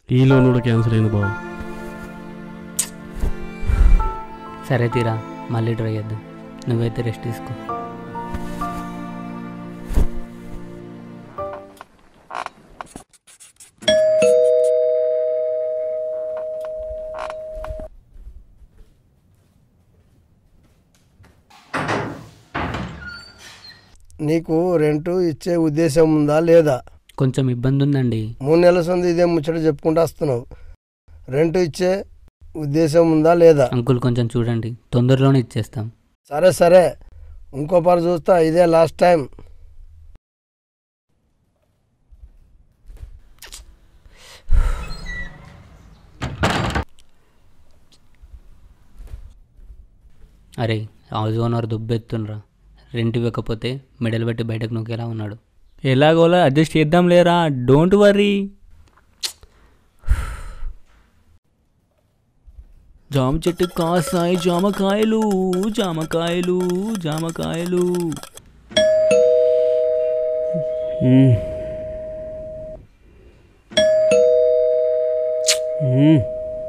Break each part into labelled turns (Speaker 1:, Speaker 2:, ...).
Speaker 1: ఈ లోన్ కూడా క్యాన్సిల్ అయింది బాబు
Speaker 2: సరే తీరా మళ్ళీ ట్రై చేద్దాం నువ్వైతే రెస్ట్ తీసుకో
Speaker 3: నీకు రెంట్ ఇచ్చే ఉద్దేశం ఉందా లేదా
Speaker 2: కొంచెం ఇబ్బంది ఉందండి
Speaker 3: మూడు నెలల సంది ఇదే ముచ్చట చెప్పుకుంటూ వస్తున్నావు రెంట్ ఇచ్చే ఉద్దేశం ఉందా లేదా
Speaker 2: అంకుల్ కొంచెం చూడండి తొందరలోనే ఇచ్చేస్తాం
Speaker 3: సరే సరే ఇంకో పారు చూస్తా ఇదే లాస్ట్ టైం
Speaker 2: అరే హౌస్ ఓనర్ దుబ్బెత్తుండ్రా రెంట్ ఇవ్వకపోతే మెడలు పెట్టి బయటకు నొక్కేలా ఉన్నాడు
Speaker 4: ఎలాగోలా అడ్జస్ట్ చేద్దాం లేరా డోంట్ వర్రీ జామ చెట్టు కాసాయి జామకాయలు జామకాయలు జామకాయలు
Speaker 1: మ్మ్. మ్మ్.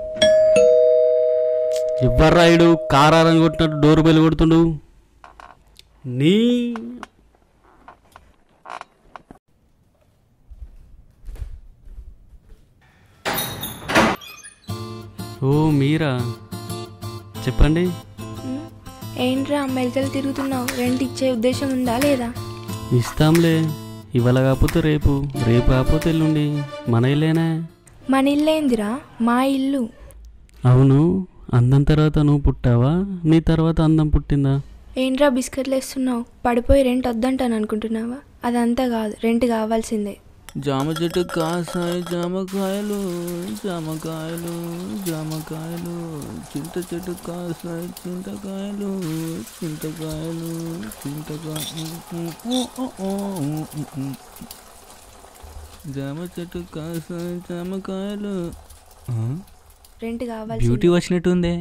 Speaker 1: ఎవ్వర్రా ఇడు కారారం కొట్టినట్టు డోర్ బెల్ కొడుతుండు నీ ఓ మీరా చెప్పండి
Speaker 5: ఉమ్, ఏంట్రా మెలికలు తిరుగుతున్నావు రెంట్ ఇచ్చే ఉద్దేశం ఉందా లేదా
Speaker 1: ఇస్తాంలే ఇవాళ కాకపోతే రేపు రేపు కాకపోతే ఎల్లుండి మన ఇల్లేనా
Speaker 5: మన ఇల్లు ఏందిరా మా ఇల్లు
Speaker 1: అవును అందం తర్వాత నువ్వు పుట్టావా నీ తర్వాత అందం పుట్టిందా
Speaker 5: ఏంట్రా బిస్కెట్లు వేస్తున్నావు పడిపోయి రెంట్ వద్దంటాను అనుకుంటున్నావా అదంతా కాదు రెంట్ కావాల్సిందే
Speaker 4: జామ చెట్టు కాసాయి జామకాయలు జామకాయలు జామకాయలు చింత చెట్టు కాసాయి చింతకాయలు చింతకాయలు చింతకాయలు జామ చెట్టు కాసాయి జామకాయలు ఆ?
Speaker 5: రెంట్
Speaker 4: బ్యూటీ
Speaker 5: కావాల్సిందే
Speaker 4: వచ్చినట్టుందే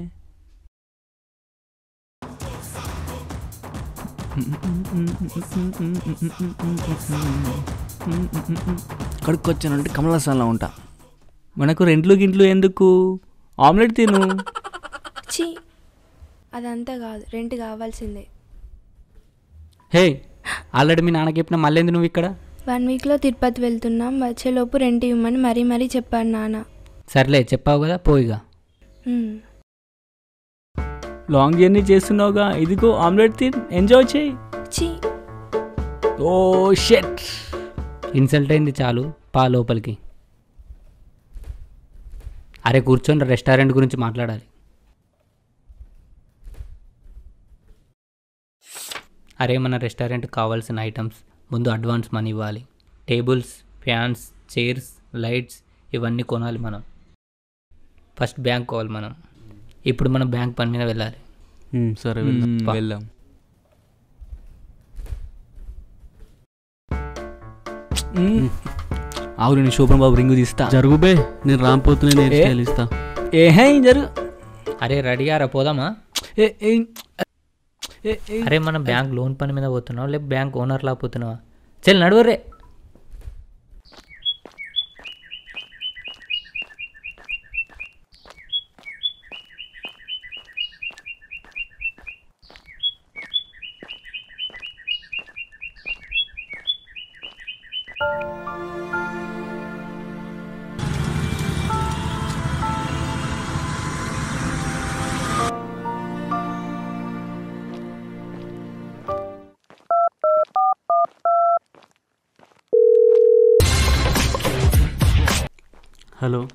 Speaker 4: కడుక్కొచ్చానంటే కమలాసంలో ఉంటా మనకు రెంట్లు గింట్లు ఎందుకు ఆమ్లెట్ తిను
Speaker 5: ఛీ అదంతా కాదు రెంట్ కావాల్సిందే
Speaker 2: హే ఆల్రెడీ మీ నాన్నకి చెప్పిన మళ్ళీ ఎందుకు నువ్వు ఇక్కడ
Speaker 5: వన్ వీక్లో తిరుపతి వెళ్తున్నాం వచ్చేలోపు రెంట్ ఇవ్వమని మరీ మరీ చెప్పాడు నాన్న
Speaker 2: సర్లే చెప్పావు కదా పోయిగా
Speaker 5: ఉమ్,
Speaker 4: లాంగ్ జర్నీ చేస్తున్నావుగా ఇదిగో ఆమ్లెట్ తిన్ ఎంజాయ్ చేయి
Speaker 5: ఛీ
Speaker 4: ఓ షెట్
Speaker 2: ఇన్సల్ట్ అయింది చాలు పా లోపలికి అరే కూర్చొని రెస్టారెంట్ గురించి మాట్లాడాలి అరే మన రెస్టారెంట్ కావాల్సిన ఐటమ్స్ ముందు అడ్వాన్స్ మనీ ఇవ్వాలి టేబుల్స్ ఫ్యాన్స్ చైర్స్ లైట్స్ ఇవన్నీ కొనాలి మనం ఫస్ట్ బ్యాంక్ కావాలి మనం ఇప్పుడు మనం బ్యాంక్ పని మీద వెళ్ళాలి
Speaker 1: మ్మ్, సరే వెళ్దాం.
Speaker 2: పా.
Speaker 4: వెళ్దాం ఆవులు నీ శోభన్ బాబు రింగు తీస్తా
Speaker 1: జరుగు బే నేను రాంపోతున్నా నేను
Speaker 4: ఏ?
Speaker 1: స్టైల్ ఇస్తా
Speaker 4: ఏహే జరుగు
Speaker 2: అరే రెడీగా రా పోదామా
Speaker 4: ఏ ఏ ఏ ఏ
Speaker 2: అరే మనం బ్యాంక్ లోన్ పని మీద పోతున్నావా లేక బ్యాంక్ ఓనర్లా పోతున్నావా చల్ నడువరే
Speaker 1: హలో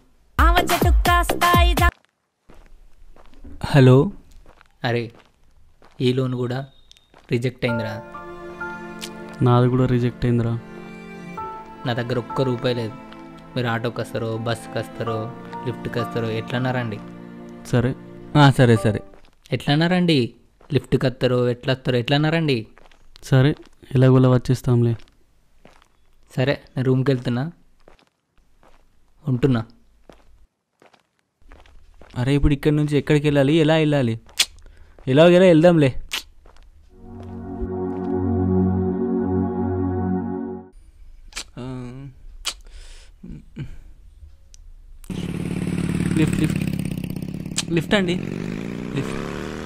Speaker 4: హలో
Speaker 2: అరే ఈ లోన్ కూడా రిజెక్ట్ అయిందిరా
Speaker 1: నాది కూడా రిజెక్ట్ అయిందిరా
Speaker 2: నా దగ్గర ఒక్క రూపాయి లేదు మీరు ఆటోకి వస్తారో బస్కి వస్తారో లిఫ్ట్కి వస్తారో ఎట్లన్నారండి
Speaker 1: సరే
Speaker 4: ఆ, సరే సరే
Speaker 2: ఎట్లన్నారండి లిఫ్ట్కి వస్తారో ఎట్లా వస్తారో ఎట్లన్నారండి
Speaker 1: సరే ఎలాగోలా వచ్చేస్తాంలే
Speaker 2: సరే నేను రూమ్కి వెళ్తున్నా ఉంటున్నా
Speaker 4: అరే ఇప్పుడు ఇక్కడ నుంచి ఎక్కడికి వెళ్ళాలి ఎలా వెళ్ళాలి ఎలాగైనా వెళ్దాంలే లిఫ్ట్ లిఫ్ట్ లిఫ్ట్ అండి లిఫ్ట్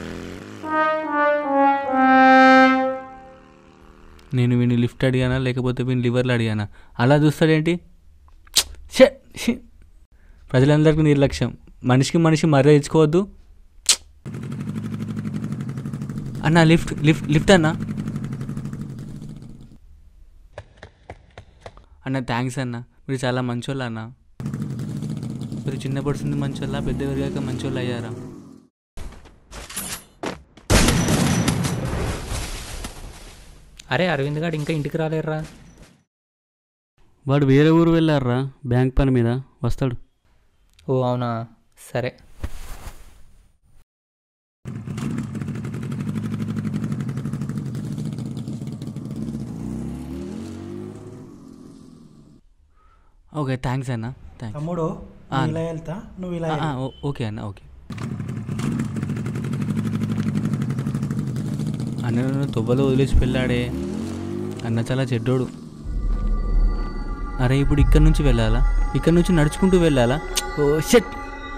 Speaker 4: నేను వీడిని లిఫ్ట్ అడిగానా లేకపోతే వీడిని లివర్లు అడిగానా అలా చూస్తాడేంటి ఛే, ఛీ. ప్రజలందరికీ నిర్లక్ష్యం మనిషికి మనిషి మర్యాద ఇచ్చుకోవద్దు అన్న లిఫ్ట్ లిఫ్ట్ లిఫ్ట్ అన్న అన్న థ్యాంక్స్ అన్న మీరు చాలా మంచోళ్ళు అన్న మీరు చిన్నప్పటి నుండి మంచోళ్ళ పెద్ద పెరిగాక మంచోళ్ళు అయ్యారా
Speaker 2: అరే అరవింద్ గారు ఇంకా ఇంటికి రాలేరా
Speaker 1: వాడు వేరే ఊరు వెళ్ళారా బ్యాంక్ పని మీద వస్తాడు
Speaker 2: ఓ అవునా సరే
Speaker 4: ఓకే థ్యాంక్స్ అన్న థ్యాంక్స్
Speaker 6: తమ్ముడు
Speaker 4: ఆ.
Speaker 6: నువ్వు ఇలా వెళ్తా నువ్వు ఇలా వెళ్ళు.
Speaker 4: ఓకే అన్న ఓకే అన్న నన్ను తొవ్వలో వదిలేసి వెళ్ళాడే అన్న చాలా చెడ్డోడు అరే ఇప్పుడు ఇక్కడ నుంచి వెళ్ళాలా ఇక్కడ నుంచి నడుచుకుంటూ వెళ్ళాలా ఓ షట్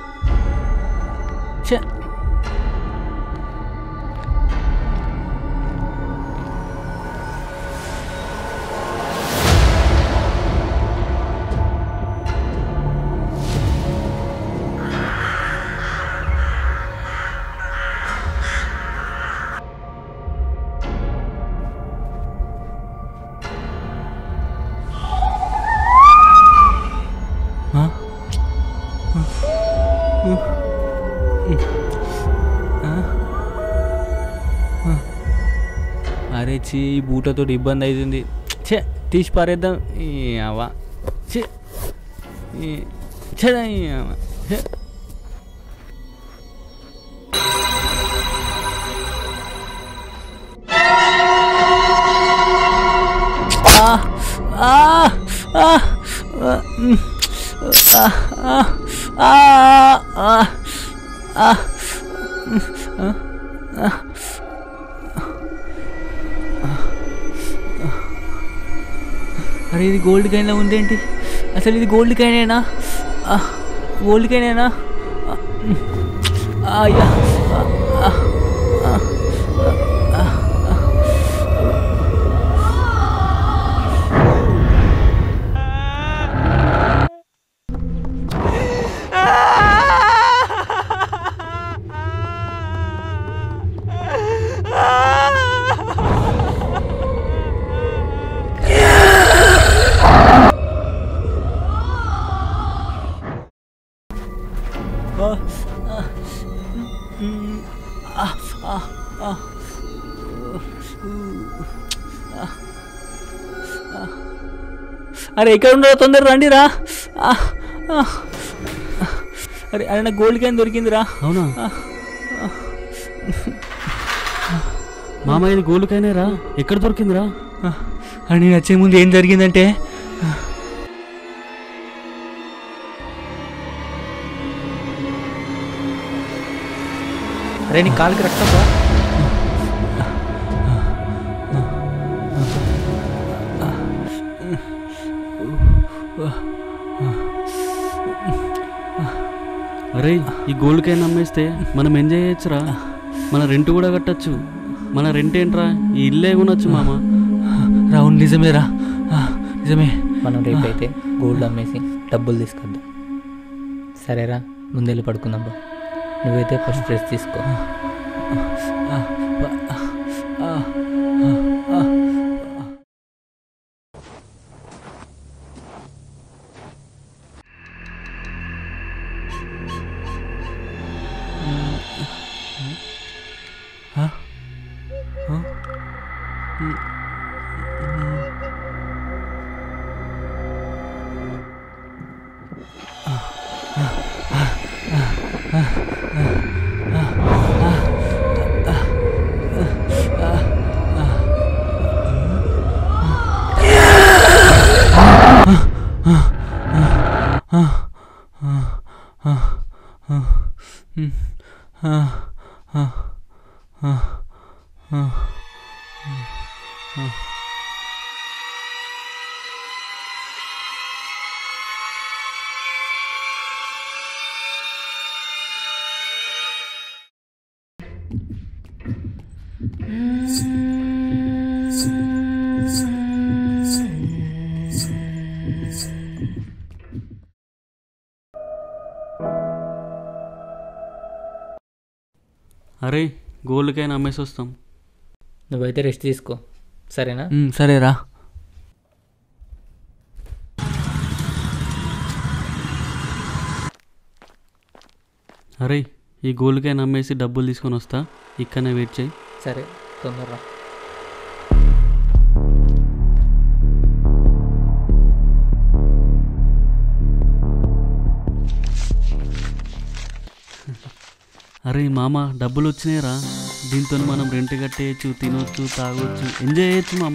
Speaker 4: షట్ అరే చీ ఈ బూటతో ఇబ్బంది అవుతుంది ఛే తీసి పారేద్దాం ఈ అవ్వ ఛే ఈ ఛే ఈ అవ్వ. ఛే. ఆ, ఆ, ఆ, ఆ, ఉమ్, ఆ, ఆ, ఆ, ఆ, ఆ, ఉమ్, ఆ, ఆ. అరే ఇది గోల్డ్ కాయిన్లో ఉందేంటి అసలు ఇది గోల్డ్ కాయినేనా ఆ, గోల్డ్ కాయినేనా ఆ, ఉమ్, ఆ, అయ్యా ఆ, ఆ, ఆ, ఆ, ఆ. అరే ఎక్కడ ఉండరా తొందర రండిరా ఆ, ఆ. అరే అరే నాకు గోల్డ్ క్యాన్ దొరికిందిరా
Speaker 1: అవునా మామ ఇది గోల్డ్ రా ఎక్కడ దొరికిందిరా
Speaker 4: అని వచ్చే ముందు ఏం జరిగిందంటే
Speaker 2: అరే నీ కాలుకి రక్తం రా
Speaker 1: అరే ఈ గోల్డ్ కాయిన్ అమ్మేస్తే మనం ఎంజాయ్ చేయొచ్చురా మన రెంట్ కూడా కట్టచ్చు మన రెంట్ ఏంట్రా ఈ ఇల్లే కొనొచ్చు మామ
Speaker 4: రావును నిజమేరా ఆ, నిజమే
Speaker 2: మనం రేపైతే గోల్డ్ అమ్మేసి డబ్బులు తీసుకొద్దాం సరేరా ముందెళ్ళి పడుకుందాం బా నువ్వైతే ఫస్ట్ డ్రెస్ తీసుకో
Speaker 1: అరే గోల్డ్ కాయిన్ అమ్మేసి వస్తాం
Speaker 2: నువ్వైతే రెస్ట్ తీసుకో సరేనా
Speaker 4: ఉమ్, సరేరా
Speaker 1: అరే ఈ గోల్డ్ కాయిన్ అమ్మేసి డబ్బులు తీసుకొని వస్తా ఇక్కడనే వెయిట్ చేయి
Speaker 2: సరే తొందరరా
Speaker 1: అరే మామ డబ్బులు వచ్చినాయిరా దీంతో మనం రెంట్ కట్టేయచ్చు తినొచ్చు తాగొచ్చు ఎంజాయ్ చేయొచ్చు మామ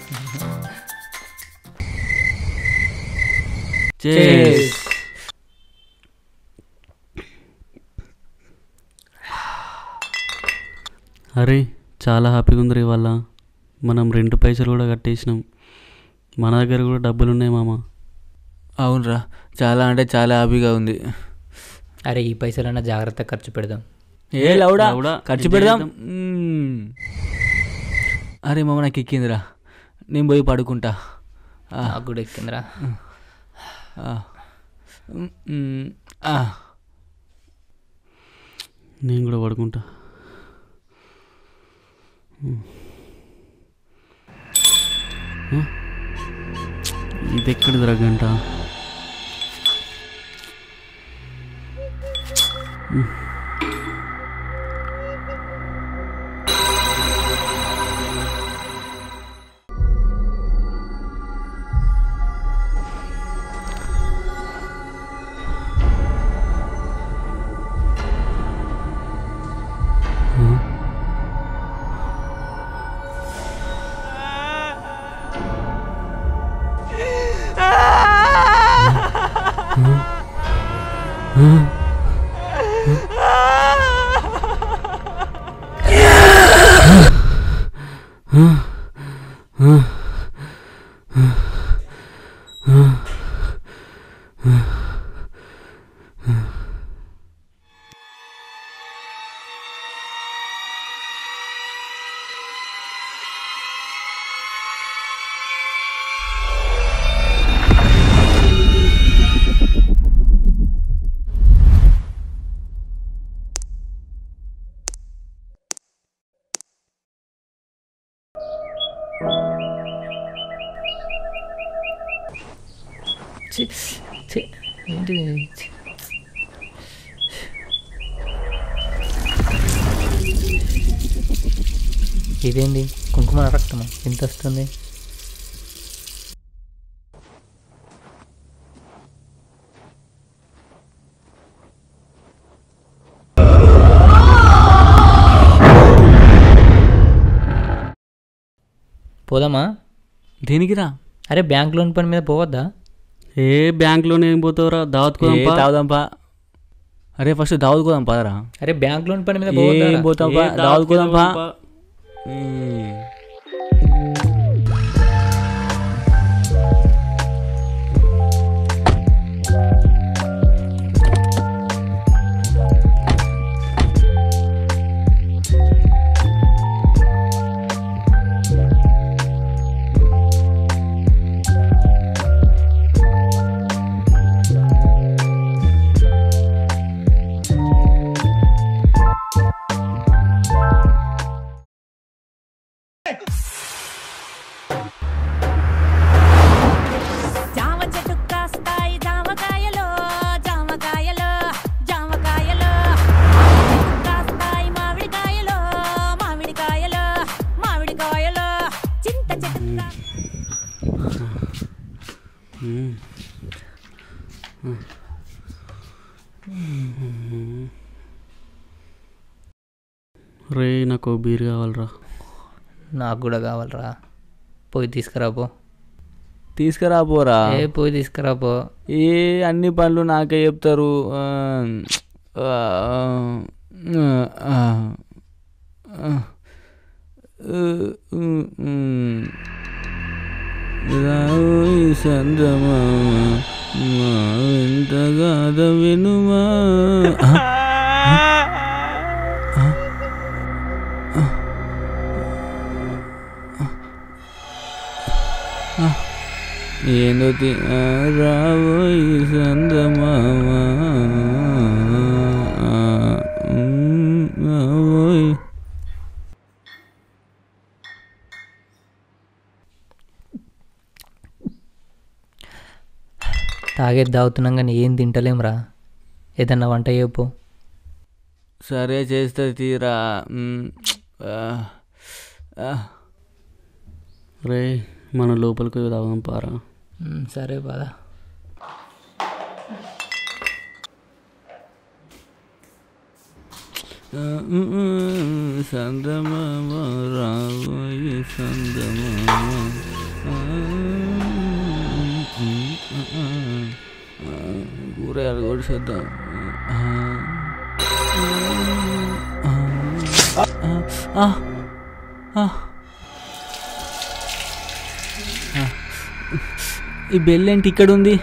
Speaker 1: Cheers. అరే చాలా హ్యాపీగా ఉంది రే వాళ్ళ మనం రెంట్ పైసలు కూడా కట్టేసినాం మన దగ్గర కూడా డబ్బులు ఉన్నాయి మామ
Speaker 4: అవునరా చాలా అంటే చాలా హ్యాపీగా ఉంది
Speaker 2: అరే ఈ పైసలన్నా జాగ్రత్త ఖర్చు పెడదాం
Speaker 4: ఏ లౌడా
Speaker 1: లౌడా,
Speaker 4: ఖర్చు
Speaker 1: ఎంజాయ్
Speaker 4: పెడదాం
Speaker 1: చేద్దాం.
Speaker 4: మ్మ్. అరే మామ నాకు ఎక్కిందిరా నేను పోయి పడుకుంటా ఆ,
Speaker 2: నాకు కూడా ఎక్కిందిరా
Speaker 4: ఆ. మ్, మ్, ఆ.
Speaker 1: నేను కూడా పడుకుంటా హ? ఇది ఎక్కడిదిరా గంట
Speaker 2: ఛీ, ఛీ, ఏంటిది ఛీ. ఇదేంది కుంకుమ రక్తమా ఎంత వస్తుంది పోదామా
Speaker 4: దేనికిరా
Speaker 2: అరే బ్యాంక్ లోన్ పని మీద పోవద్దా
Speaker 1: ఏ బ్యాంక్లోనే ఏం పోతావురా దావత్
Speaker 4: ఏ తాగుదాంపా అరే ఫస్ట్ దావుకోదాం పదరా
Speaker 2: అరే బ్యాంక్ లోన్ పని మీద
Speaker 4: ఏం
Speaker 2: పోవద్దా
Speaker 4: పోతాంపా దావుకోదాంపా
Speaker 6: జామ చెట్టు కాస్తాయి జామకాయలు జామకాయలు జామకాయలు మామిడి చెట్టు కాస్తాయి మామిడికాయలు మామిడికాయలు మామిడికాయలు చింత చెట్టు కా-
Speaker 1: రే నాకు ఓ బీర్ కావాలరా
Speaker 2: నాకు కూడా కావాలరా పోయి తీసుకురా పో
Speaker 4: తీసుకురా పోరా
Speaker 2: ఏ పోయి తీసుకురా పో
Speaker 4: ఏ అన్ని పనులు నాకే చెప్తారు ఆ, ఆ, ఆ, ఆ, ఉమ్. రావోయి చందమామ, మా వెంట గాథ వినుమా ఆ, ఆ, ఆ, అరుంధతి ఆ, రావోయ్ సందమామ ఆ, ఉమ్, రావోయ్
Speaker 2: తాగేది తాగుతున్నాం కానీ ఏం తింటలేంరా ఏదన్నా వంట చెప్పు
Speaker 4: సరే చేస్తే తీరా ఉమ్, ఆ, ఆ.
Speaker 1: రే మన లోపలికి పోయి తాగుదాం పారా
Speaker 2: మ్, సరే పదా
Speaker 4: సందమామ రావోయ్ సందమామ కూరగాయలు కూడా చేద్దాం
Speaker 2: ఈ బెల్ ఏంటి ఇక్కడ ఉంది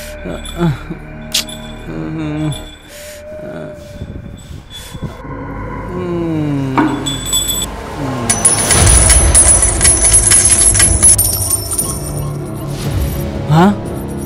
Speaker 4: ఆ?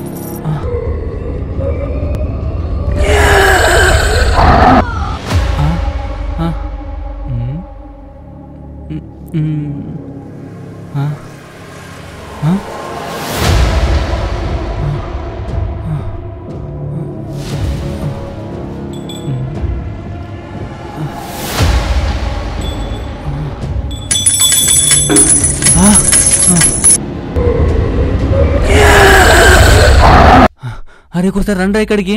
Speaker 2: అరే ఒకసారి రండి ఇక్కడికి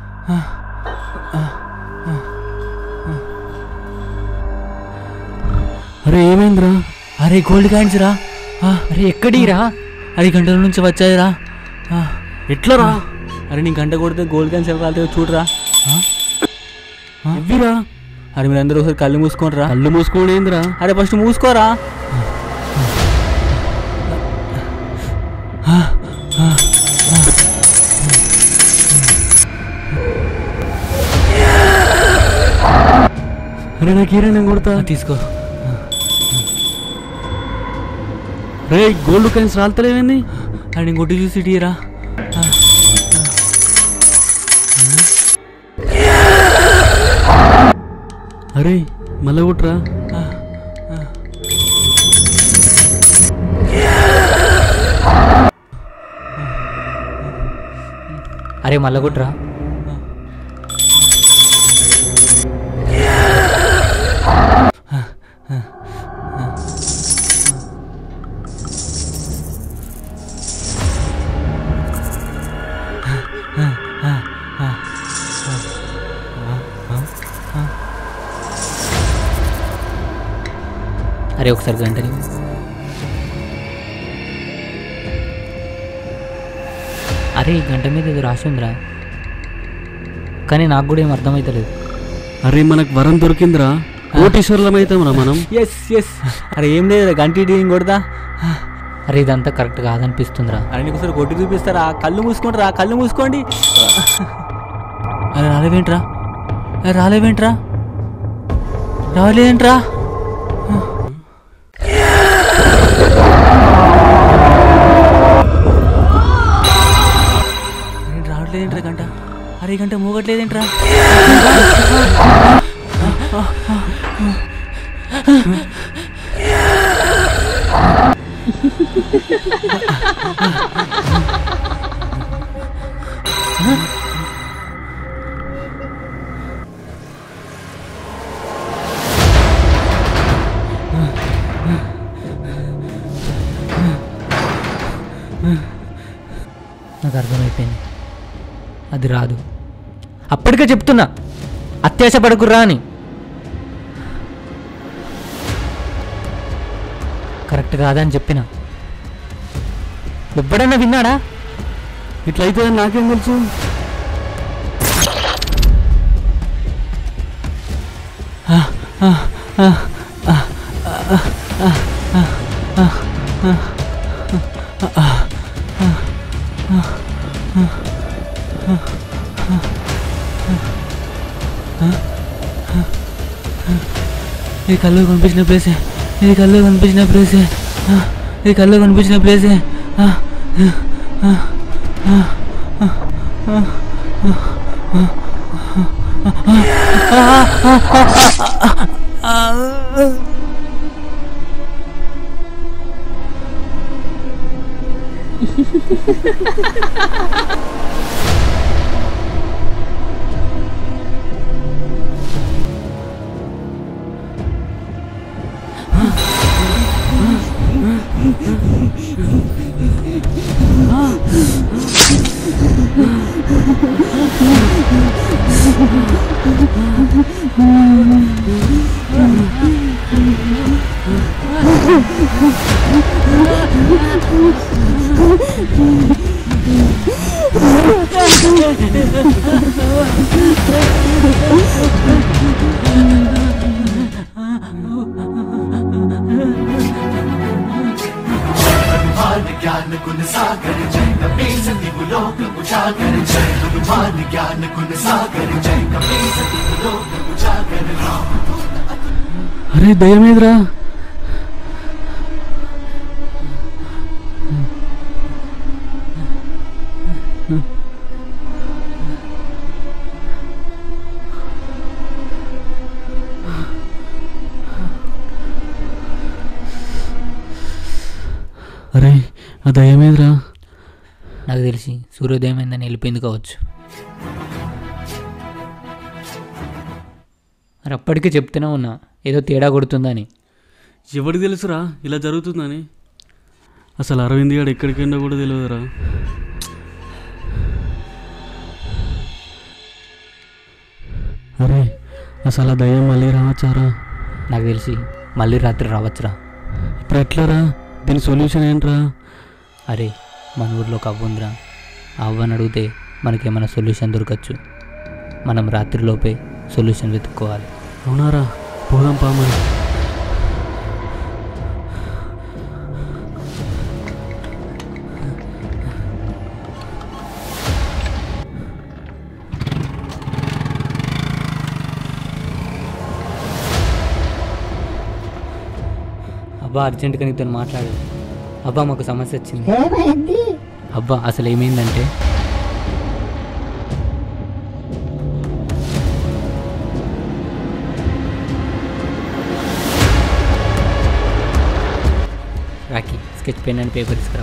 Speaker 1: అరే ఏమైందిరా
Speaker 2: అరే గోల్డ్ కాయిన్స్ రా ఆ, అరే ఎక్కడిరా అరే గంటల నుంచి వచ్చాయిరా ఆ,
Speaker 1: ఎట్లా రా
Speaker 2: అరే నీ గంట కొడితే గోల్డ్ కాయిన్స్ ఎలా రాలితే చూడరా
Speaker 1: ఇవ్విరా
Speaker 2: అరే మీరు అందరూ ఒకసారి కళ్ళు మూసుకోండి రా
Speaker 1: కళ్ళు మూసుకోండి ఏందిరా
Speaker 2: అరే ఫస్ట్ మూసుకోరా
Speaker 1: అరే నాకు ఈరా నేను కొడతా
Speaker 2: తీసుకో
Speaker 1: రే గోల్డ్ కాయిన్స్ రాలుతలేవేంది
Speaker 2: అరే నేను కొట్టి చూసి ఇటీరా
Speaker 1: అరే మళ్ళా కొట్రా
Speaker 2: అరే మళ్ళా కొట్టురా అరే ఒకసారి గంటని అరే ఈ గంట మీద ఏదో రాసి ఉందిరా కానీ నాకు కూడా ఏం అర్థమవుతలేదు
Speaker 1: అరే మనకు వరం దొరికిందిరా కోటీశ్వరులం అవుతాంరా మనం
Speaker 2: ఎస్ ఎస్ అరే ఏం లేదు గంట డీలింగ్ కొడదా అరే ఇదంతా కరెక్ట్ కాదనిపిస్తుందిరా అరే నీకు ఒకసారి కొట్టి చూపిస్తారా కళ్ళు మూసుకోండిరా కళ్ళు మూసుకోండి అరే రాలేవేంట్రా అరే రాలేవేంట్రా రాలేదేంట్రా అరే రావట్లేదేంట్రా గంట అరే ఈ గంట మూగట్లేదేంట్రా నాకు అర్థమైపోయింది అది రాదు అప్పటికే చెప్తున్నా అత్యాశ పడకురా అని కరెక్ట్ కాదని చెప్పిన ఎప్పుడైనా విన్నాడా
Speaker 1: ఇట్లయితే నాకేం తెలుసు
Speaker 2: ఇది కళ్ళు కనిపించిన ప్లేసే ఇది కళ్ళు కనిపించిన ప్లేసే ఆ, ఇది కళ్ళు కనిపించిన ప్లేసే ఆ, ఆ,
Speaker 1: అరే దయమేదిరా అరే ఆ దయమేదిరా
Speaker 2: నాకు తెలిసి సూర్యోదయం అయిందని వెళ్ళిపోయింది కావచ్చు మరి అప్పటికే చెప్తూనే ఉన్నా ఏదో తేడా కొడుతుందని
Speaker 1: ఎవరికి తెలుసురా ఇలా జరుగుతుందని అసలు అరవింద్ గారు ఎక్కడికి వెళ్ళినా కూడా తెలియదురా అరే అసలు ఆ దయ్యం మళ్ళీ రావచ్చారా
Speaker 2: నాకు తెలిసి మళ్ళీ రాత్రి రావచ్చురా
Speaker 1: ఇప్పుడు ఎట్లారా దీని సొల్యూషన్ ఏంట్రా
Speaker 2: అరే మన ఊర్లో ఒక అవ్వ ఉందిరా ఆ అవ్వని అడిగితే మనకేమైనా సొల్యూషన్ దొరకచ్చు మనం రాత్రిలోపే సొల్యూషన్ వెతుక్కోవాలి
Speaker 1: అవునారా పోదాం పా మరి
Speaker 2: అబ్బా అర్జెంటుగా నీతో మాట్లాడు అబ్బా మాకు సమస్య వచ్చింది అబ్బా అసలు ఏమైందంటే Rakhi sketch pen and paper తీసుకురా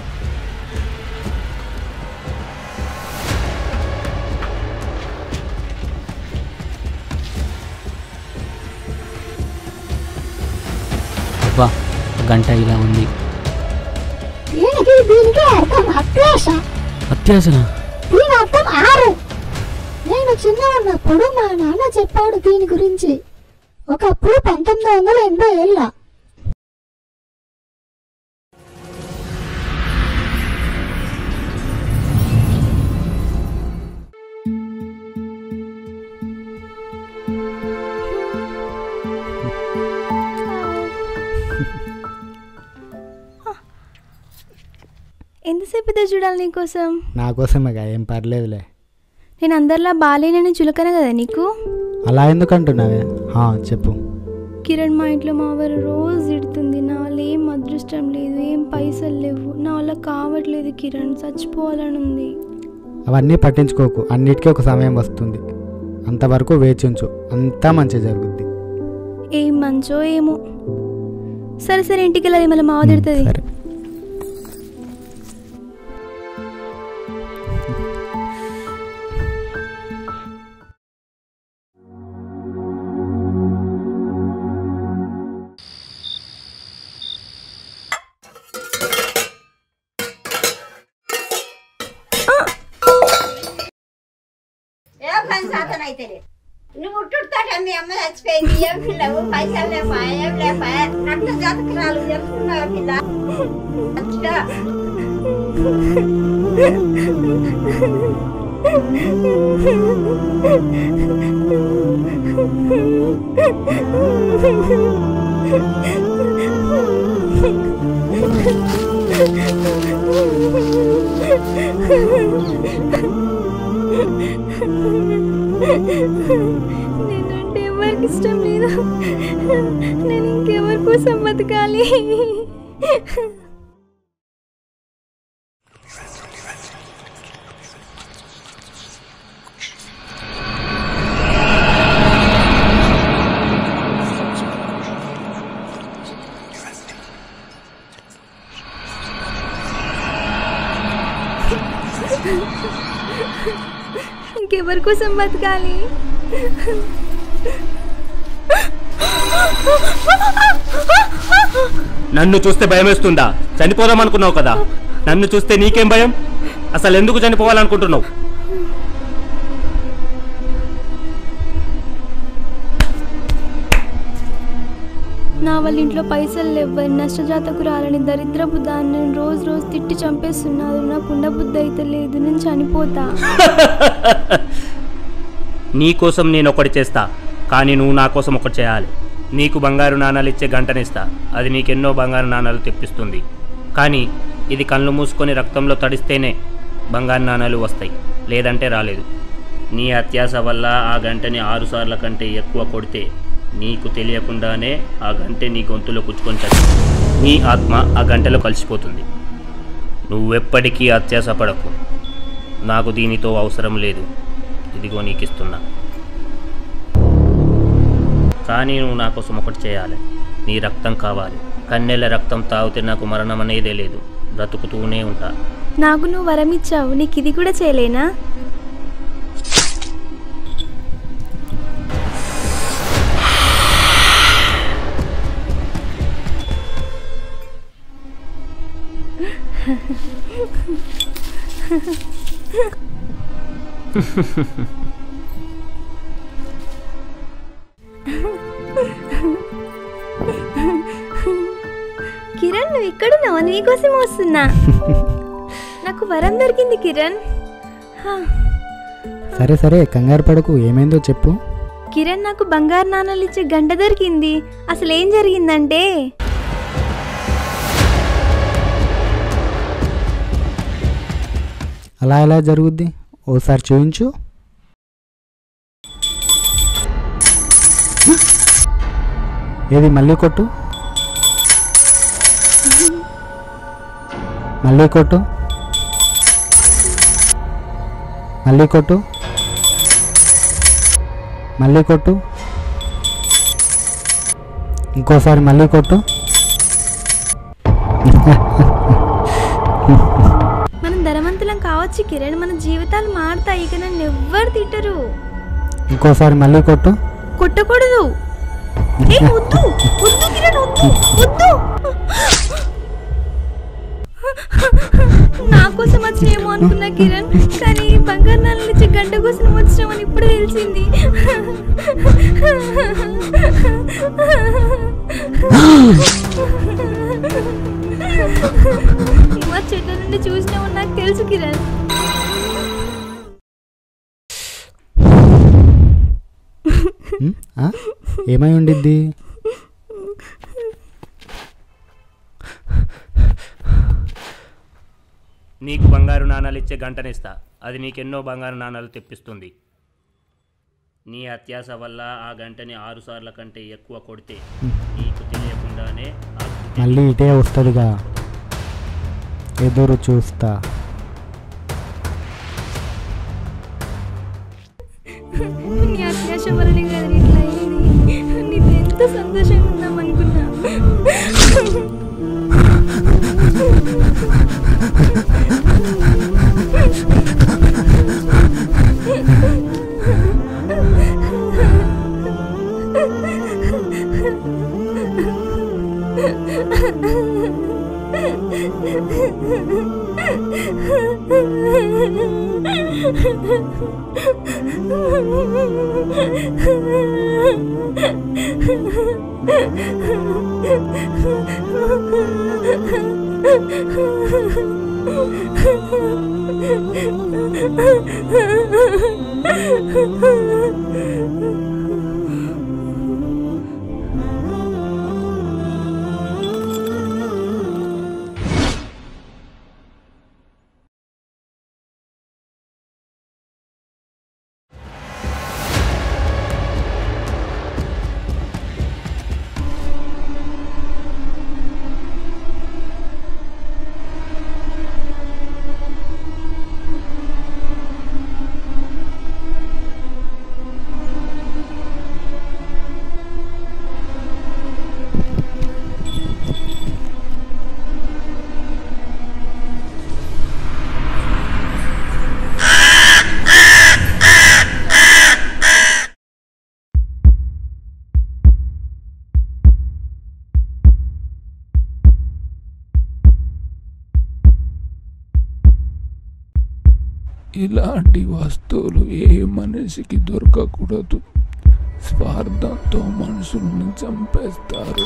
Speaker 2: అబ్బా గంట ఇలా ఉంది
Speaker 7: దీనికి దీనికి అర్థం అత్యాశ
Speaker 1: అత్యాసనా
Speaker 7: దీని అర్థం ఆరు నేను చిన్న ఉన్నప్పుడు మా నాన్న చెప్పాడు దీని గురించి ఒకప్పుడు పంతొమ్మిది వందల ఎనభై ఏళ్ళ
Speaker 5: ఎంతసేపు ఇదే చూడాలి నీకోసం
Speaker 8: నా కోసమే ఏం పర్లేదులే
Speaker 5: నేను అందరిలా బాలేనని చులకన కదా నీకు
Speaker 8: అలా ఎందుకు అంటున్నావే హా, చెప్పు
Speaker 5: కిరణ్ మా ఇంట్లో మా వారు రోజు తిడుతుంది నా వల్ల ఏం అదృష్టం లేదు ఏం పైసలు లేవు నా వల్ల కావట్లేదు కిరణ్ చచ్చిపోవాలని ఉంది
Speaker 8: అవన్నీ పట్టించుకోకు అన్నిటికీ ఒక సమయం వస్తుంది అంతవరకు వేచి ఉంచు అంతా మంచి జరుగుద్ది
Speaker 5: ఏం మంచో ఏమో సరే సరే ఇంటికి వెళ్ళాలి మళ్ళీ మావ తిడుతుంది
Speaker 8: సరే
Speaker 9: ఏ పని సాధన అయితే నువ్వు ఉట్టుతాట మీ అమ్మ చచ్చిపోయింది ఏం పిల్లవు పైసలు లేపా ఏం లేపా నట్ల జాతకురాలు చెప్తున్నావు పిల్ల అచ్చా.
Speaker 5: నేనంటే ఎవరికి ఇష్టం లేదు నేను ఇంకెవరి కోసం బతకాలి ఇంకెవరి కోసం బతకాలి
Speaker 10: నన్ను చూస్తే భయం వేస్తుందా చనిపోదాం అనుకున్నావు కదా నన్ను చూస్తే నీకేం భయం అసలు ఎందుకు చనిపోవాలనుకుంటున్నావు
Speaker 5: నా వాళ్ళ ఇంట్లో పైసలు లేవ్వని నష్టజాతకురాలని దరిద్రపు దాన్ని నేను రోజు రోజు తిట్టి చంపేస్తున్నారు నాకు ఉండబుద్ధి అయితే లేదు నేను చనిపోతా
Speaker 10: నీ కోసం నేను ఒకటి చేస్తా కానీ నువ్వు నా కోసం ఒకటి చేయాలి నీకు బంగారు నాణాలు ఇచ్చే గంటనిస్తా అది నీకెన్నో బంగారు నాణాలు తెప్పిస్తుంది కానీ ఇది కళ్ళు మూసుకొని రక్తంలో తడిస్తేనే బంగారు నాణాలు వస్తాయి లేదంటే రాలేదు నీ అత్యాస వల్ల ఆ గంటని ఆరు సార్ల కంటే ఎక్కువ కొడితే నీకు తెలియకుండానే ఆ గంటె నీ గొంతులో కుచ్చుకొని చచ్చి నీ ఆత్మ ఆ గంటలో కలిసిపోతుంది నువ్వెప్పటికీ అత్యాస పడకు నాకు దీనితో అవసరం లేదు ఇదిగో నీకు ఇస్తున్నా కానీ నువ్వు నా కోసం ఒకటి చేయాలి నీ రక్తం కావాలి కన్నెల రక్తం తాగితే నాకు మరణం అనేదే లేదు బ్రతుకుతూనే ఉంటా
Speaker 5: నాకు నువ్వు వరం ఇచ్చావు నీకు ఇది కూడా చేయలేనా కిరణ్ నువ్వు ఇక్కడున్నావా నీకోసం వస్తున్నా నాకు వరం దొరికింది కిరణ్ హా.
Speaker 8: సరే సరే కంగారు పడకు ఏమైందో చెప్పు
Speaker 5: కిరణ్ నాకు బంగారు నాణాలు ఇచ్చే గంట దొరికింది అసలు ఏం జరిగిందంటే
Speaker 8: అలా ఎలా జరుగుద్ది ఓసారి చూపించు ఏది మళ్ళీ కొట్టు మళ్ళీ కొట్టు మళ్ళీ కొట్టు మళ్ళీ కొట్టు ఇంకోసారి మళ్ళీ కొట్టు
Speaker 5: మనం ధనవంతులం కావచ్చు కిరణ్ మన జీవితాలు మారుతాయి ఇక నన్ను ఎవ్వరు తిట్టరు
Speaker 8: ఇంకోసారి మళ్ళీ కొట్టు
Speaker 5: కొట్టకూడదు ఏ, వద్దు వద్దు కిరణ్ వద్దు వద్దు నా కోసం వచ్చినేమో అనుకున్నా కిరణ్ కానీ బంగారు నాన్న నుంచి గంట కోసం వచ్చినామని ఇప్పుడు తెలిసింది మా చెట్ల నుండి చూసినామో నాకు తెలుసు కిరణ్
Speaker 8: ఉమ్, ఆ? ఏమై ఉండిద్ది
Speaker 10: నీకు బంగారు నాణాలు ఇచ్చే గంటనిస్తా అది నీకెన్నో బంగారు నాణాలు తెప్పిస్తుంది నీ అత్యాస వల్ల ఆ గంటని ఆరు సార్ల కంటే ఎక్కువ కొడితే నీకు తెలియకుండానే ఆ
Speaker 8: మళ్ళీ ఇటే వస్తుందిగా ఎదురు చూస్తా
Speaker 5: నీ అత్యాశ వలనే కదా ఇట్లా అయింది నీకు ఎంత సంతోషంగా ఉందాం అనుకున్నా
Speaker 11: ఇలాంటి వస్తువులు ఏ మనిషికి దొరకకూడదు స్వార్థంతో మనుషుల్ని చంపేస్తారు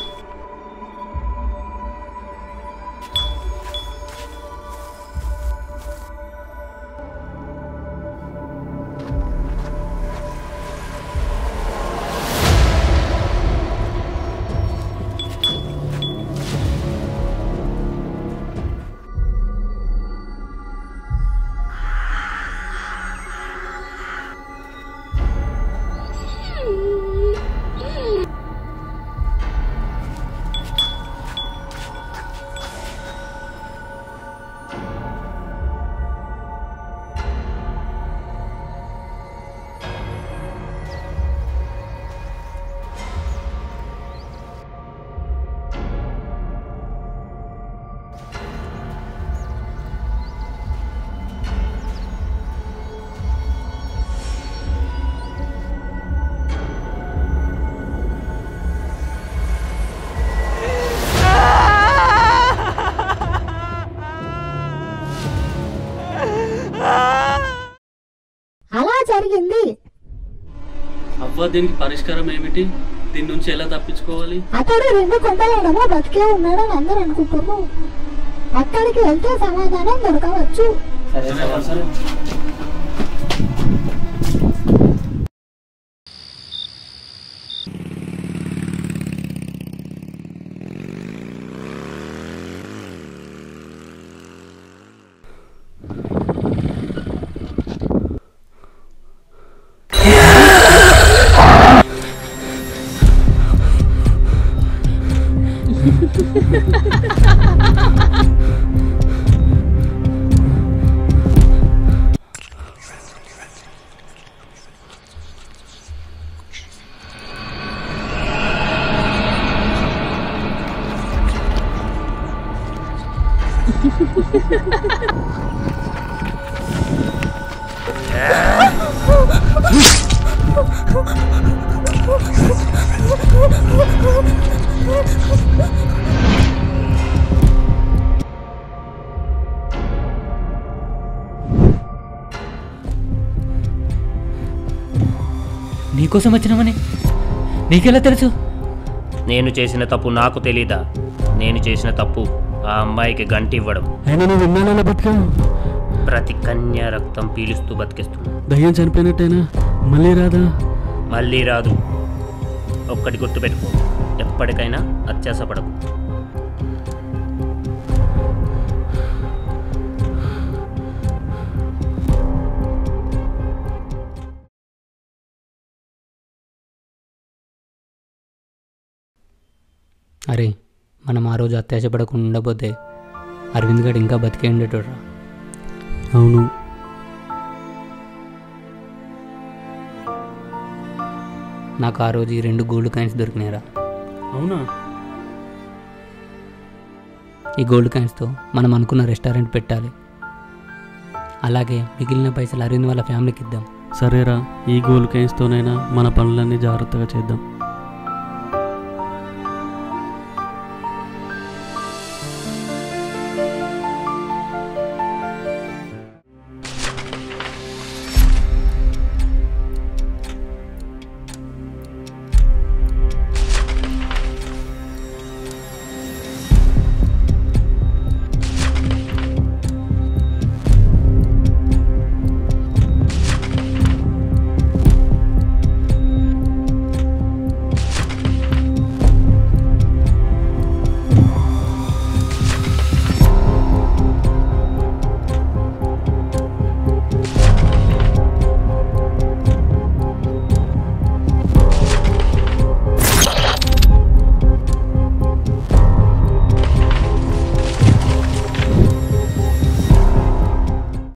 Speaker 7: అలా జరిగింది
Speaker 1: అవ్వ దీనికి పరిష్కారం ఏమిటి దీని నుంచి ఎలా తప్పించుకోవాలి
Speaker 7: అతడు రెండు కొండలడమో బతికే ఉన్నాడని అందరూ అనుకుంటున్నారు అక్కడికి వెళ్తే సమాధానం దొరకవచ్చు
Speaker 4: నీకోసం వచ్చినామని నీకెలా తెలుసు
Speaker 10: నేను చేసిన తప్పు నాకు తెలీదా నేను చేసిన తప్పు ఆ అమ్మాయికి గంటి ఇవ్వడం
Speaker 1: అయినా నువ్వు విన్నానలా బతికావు
Speaker 10: ప్రతి కన్య రక్తం పీలుస్తూ బతికిస్తుంది
Speaker 1: దయ్యం చనిపోయినట్టేనా మళ్ళీ రాదా
Speaker 10: మళ్ళీ రాదు ఒక్కటి గుర్తుపెట్టుకో ఎప్పటికైనా అత్యాసపడకు
Speaker 2: అరే మనం ఆ రోజు అత్యాశపడకుండా ఉండకపోతే అరవింద్ గడ్ ఇంకా బతికే ఉండేటోడు
Speaker 1: అవును
Speaker 2: నాకు ఆ రోజు ఈ రెండు గోల్డ్ కాయిన్స్ దొరికినాయిరా
Speaker 1: అవునా
Speaker 2: ఈ గోల్డ్ కాయిన్స్తో మనం అనుకున్న రెస్టారెంట్ పెట్టాలి అలాగే మిగిలిన పైసలు అరవింద్ వాళ్ళ ఫ్యామిలీకి ఇద్దాం
Speaker 1: సరేరా ఈ గోల్ కైన్స్తోనైనా మన పనులన్నీ జాగ్రత్తగా చేద్దాం